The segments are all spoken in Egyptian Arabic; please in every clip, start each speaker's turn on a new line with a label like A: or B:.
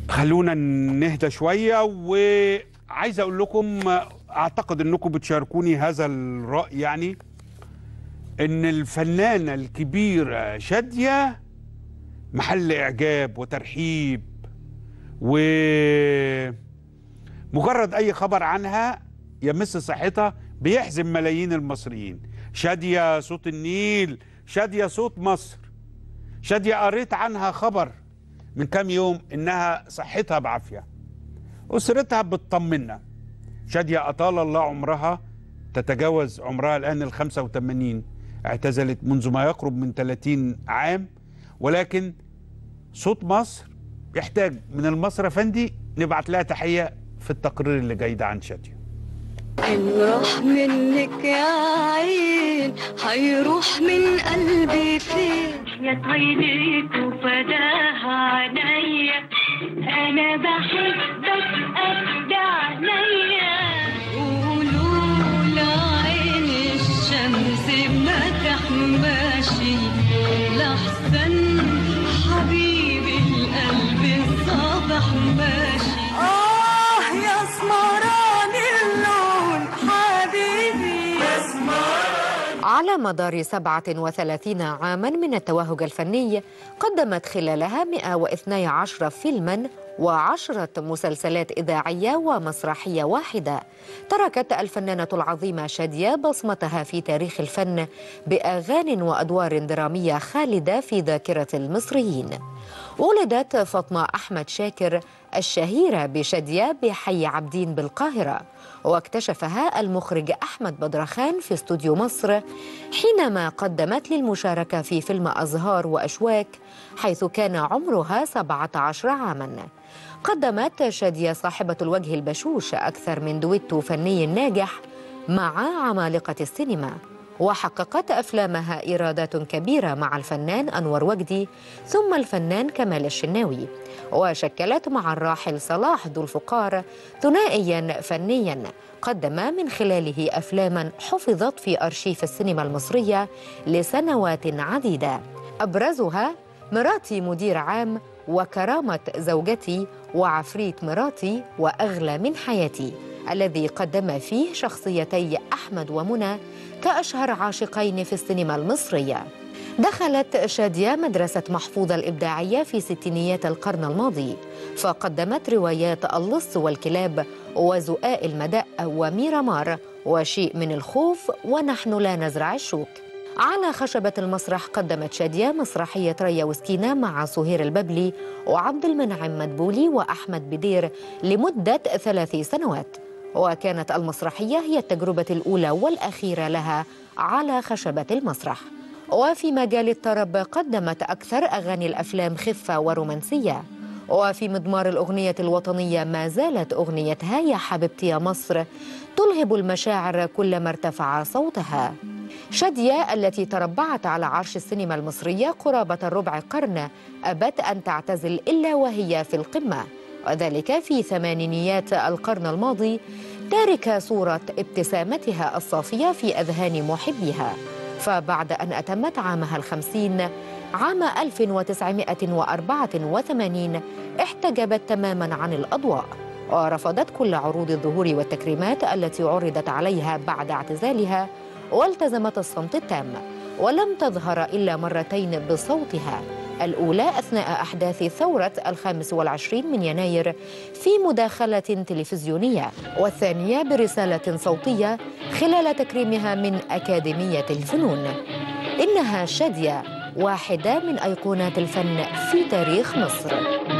A: خلونا نهدى شوية وعايز أقول لكم أعتقد أنكم بتشاركوني هذا الرأي يعني أن الفنانة الكبيرة شادية محل إعجاب وترحيب ومجرد أي خبر عنها يمس صحتها بيحزن ملايين المصريين شادية صوت النيل شادية صوت مصر شادية قريت عنها خبر من كام يوم انها صحتها بعافيه اسرتها بتطمنا شاديه اطال الله عمرها تتجاوز عمرها الان ال 85 اعتزلت منذ ما يقرب من 30 عام ولكن صوت مصر يحتاج من المصري افندي نبعت لها تحيه في التقرير اللي جاي ده عن شاديه
B: هنروح منك يا عين هيروح من قلبي فين
C: يا طيلك وفداها عينيا انا بحبك قد عينيا
B: قولوا لعين الشمس ما تحماشي لحسن حبيبي القلب الصبح ماشي آه يا سمران اللون حبيبي
D: على مدار 37 عاما من التوهج الفني قدمت خلالها 112 فيلما وعشرة مسلسلات إذاعية ومسرحية واحدة تركت الفنانة العظيمة شادية بصمتها في تاريخ الفن بأغان وأدوار درامية خالدة في ذاكرة المصريين ولدت فاطمة أحمد شاكر الشهيرة بشادية بحي عبدين بالقاهرة واكتشفها المخرج أحمد بدرخان في استوديو مصر حينما قدمت للمشاركة في فيلم أزهار وأشواك حيث كان عمرها 17 عاماً قدمت شادية صاحبة الوجه البشوش أكثر من دويتو فني ناجح مع عمالقة السينما وحققت أفلامها إيرادات كبيرة مع الفنان أنور وجدي ثم الفنان كمال الشناوي وشكلت مع الراحل صلاح ذو الفقار ثنائيا فنيا قدم من خلاله أفلاما حفظت في أرشيف السينما المصرية لسنوات عديدة أبرزها مراتي مدير عام وكرامة زوجتي وعفريت مراتي وأغلى من حياتي الذي قدم فيه شخصيتي أحمد ومنى كأشهر عاشقين في السينما المصرية دخلت شادية مدرسة محفوظة الإبداعية في ستينيات القرن الماضي فقدمت روايات اللص والكلاب وزؤاء المداء وميرامار وشيء من الخوف ونحن لا نزرع الشوك على خشبة المسرح قدمت شادية مسرحية ريا وسكينة مع سهير الببلي وعبد المنعم مدبولي وأحمد بدير لمدة ثلاث سنوات وكانت المسرحية هي التجربة الأولى والأخيرة لها على خشبة المسرح وفي مجال الطرب قدمت أكثر أغاني الأفلام خفة ورومانسية وفي مضمار الأغنية الوطنية ما زالت أغنيتها يا حبيبتي يا مصر تلهب المشاعر كلما ارتفع صوتها شادية التي تربعت على عرش السينما المصرية قرابة ربع قرن أبت أن تعتزل إلا وهي في القمة وذلك في ثمانينيات القرن الماضي تارك صورة ابتسامتها الصافية في أذهان محبيها فبعد أن أتمت عامها الخمسين عام 1984 احتجبت تماما عن الأضواء ورفضت كل عروض الظهور والتكريمات التي عرضت عليها بعد اعتزالها والتزمت الصمت التام ولم تظهر إلا مرتين بصوتها الأولى أثناء أحداث ثورة الخامس والعشرين من يناير في مداخلة تلفزيونية والثانية برسالة صوتية خلال تكريمها من أكاديمية الفنون إنها شادية واحدة من أيقونات الفن في تاريخ مصر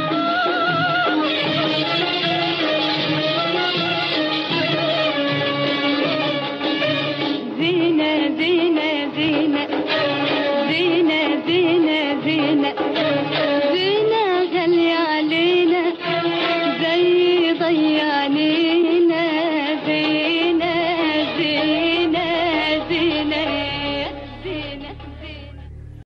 C: زينة زينة زينة زينة زينة زينة زينة غالية علينا زي ضيع